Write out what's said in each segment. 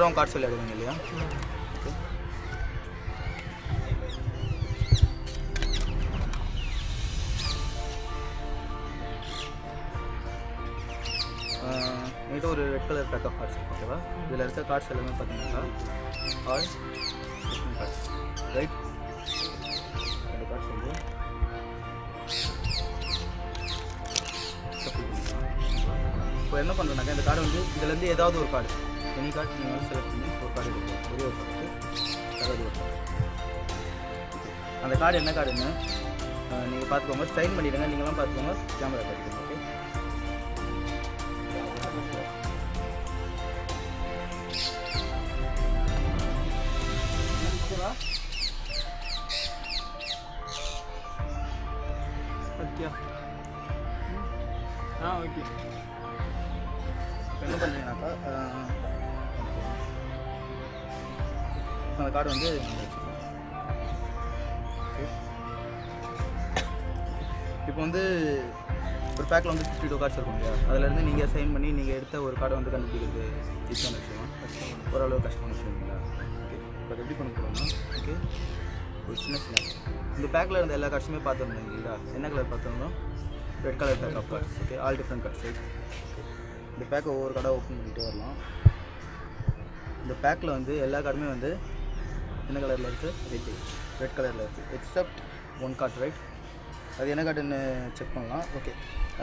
எல்லாரும் கார்ட்ஸ் விளையாடுவீங்க இல்லையா என்கிட்ட ஒரு red colour pack of cards இருக்கு ஓகேவா இதில் இருக்க கார்ட்ஸ் எல்லாமே பார்த்தீங்கன்னா ஆல் கார்ட்ஸ் ரைட் ரெண்டு கார்ட்ஸ் வந்து shuffle பண்ணிக்கலாம். இப்போ என்ன பண்ணுறோம்னாக்கா இந்த கார்டு வந்து இதுலேருந்து ஏதாவது ஒரு கார்டு எனி கார்டு நீங்கள் வந்து செலக்ட் பண்ணி ஒரு கார்டு எடுக்கலாம் ஒரே ஒரு கார்டு யாராவது ஒரு கார்டு அந்த கார்டு என்ன கார்டுன்னு நீங்கள் பார்த்துக்கோங்க சைன் பண்ணிவிடுங்க நீங்களாம் பார்த்துக்கோங்க கேமரா காட்டிக்கோங்க ஓகே சத்யா ஆ ஓகே இப்போ என்ன பண்ணுறீங்கனாக்கா அந்த கார்டு வந்து நம்ம வச்சுக்கலாம். Okay. இப்போ வந்து ஒரு பேக்கில் வந்து ஃபிஃப்டி டூ கார்ட்ஸ் இருக்கும் இல்லையா அதுலேருந்து நீங்கள் சைன் பண்ணி நீங்கள் எடுத்த ஒரு கார்டை வந்து கண்டுபிடிக்கிறது ஈஸியான விஷயம் கஷ்டம் ஓரளவு கஷ்டமான விஷயம் இல்லைங்களா ஓகே இப்போ அது எப்படி பண்ண போகிறோம்னா ஓகே ஒரு சின்ன சின்ன இந்த பேக்கில் இருந்த எல்லா கார்ட்ஸுமே பார்த்துருந்தோம் இல்லையா என்ன கலர் பார்த்துருந்தோம் red colour pack of cards okay all different cards okay இந்த பேக்கை ஒவ்வொரு கார்டாக ஓப்பன் பண்ணிகிட்டே வரலாம் இந்த பேக்கில் வந்து எல்லா கார்டுமே வந்து என்ன கலரில் இருக்குது ரெட் ரெட் கலரில் இருக்குது எக்ஸப்ட் ஒன் கார்ட் ரைட் அது என்ன கார்டுன்னு செக் பண்ணலாம் ஓகே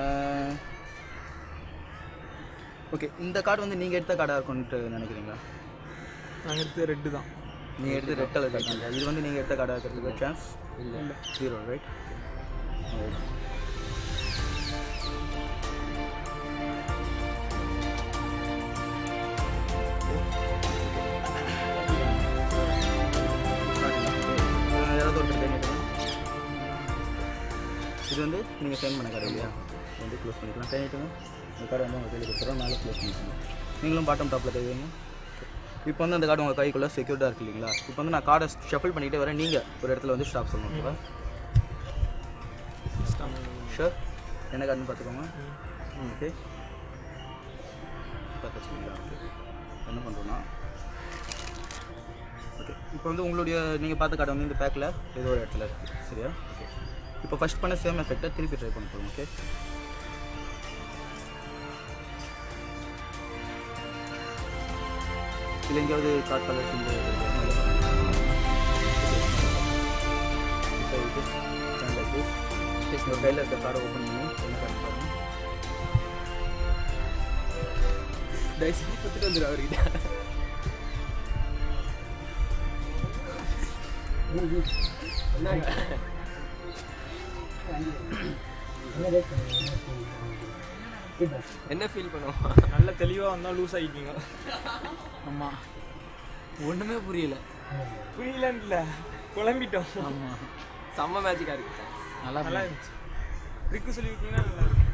ஓகே இந்த கார்டு வந்து நீங்கள் எடுத்த கார்டாக இருக்கும்ன்ட்டு நினைக்கிறீங்களா நான் எடுத்து ரெட்டு தான் நீங்கள் எடுத்து ரெட் கலர் கார்டு இது வந்து நீங்கள் எடுத்த கார்டாக இருக்கிறதுக்கு சான்ஸ் இல்லை ஜீரோ ரைட் யாராவது ஒருத்தர் கை நீட்டுங்க. இது வந்து நீங்கள் சைன் பண்ண கார்டு இல்லையா இது வந்து க்ளோஸ் பண்ணிக்கலாம் கை நீட்டுங்க இந்த கார்டு வந்து உங்கள் கையில் கொடுத்துறோம் மேலே க்ளோஸ் பண்ணிக்கலாம் நீங்களும் பாட்டம் டாப்பில் கை வைங்க இப்போ வந்து அந்த கார்டு உங்கள் கைக்குள்ளே செக்யூர்டாக இருக்கு இல்லைங்களா இப்போ வந்து நான் கார்டை ஷஃபிள் பண்ணிகிட்டே வரேன் நீங்கள் ஒரு இடத்துல வந்து ஸ்டாப் சொல்லணும் ஓகேவா ஷூர் என்ன கார்டுன்னு பார்த்துக்கோங்க ஓகே பார்த்து வச்சுக்கீங்களா ஓகே என்ன பண்ணுறோன்னா ஓகே இப்போ வந்து உங்களுடைய நீங்கள் பார்த்த கார்டு வந்து இந்த பேக்கில் ஏதோ ஒரு இடத்துல இருக்குது சரியா ஓகே இப்போ ஃபஸ்ட் பண்ண சேம் எஃபெக்டை திருப்பி ட்ரை பண்ண போகிறோம் ஓகே இல்லை எங்கேயாவது கார்ட் கலர்ஸ் இந்த ஒரு கையில் இருக்க கார்டை ஓப்பன் பண்ணி என்ன கார்டு பாருங்க தயவுசெய்து கொடுத்துட்டு வந்துடு அவர்கிட்ட என்ன ஃபீல் பண்ணுவோம் நல்ல தெளிவாக வந்தால் லூஸ் ஆகிட்டீங்க ஆமாம் ஒன்றுமே புரியல புரியலன்னு இல்லை குழம்பிட்டோம் ஆமாம் செம்ம மேஜிக்காக இருக்கு நல்லா நல்லா இருந்துச்சு ட்ரிக்கு சொல்லியிருக்கீங்கன்னா நல்லா இருக்கு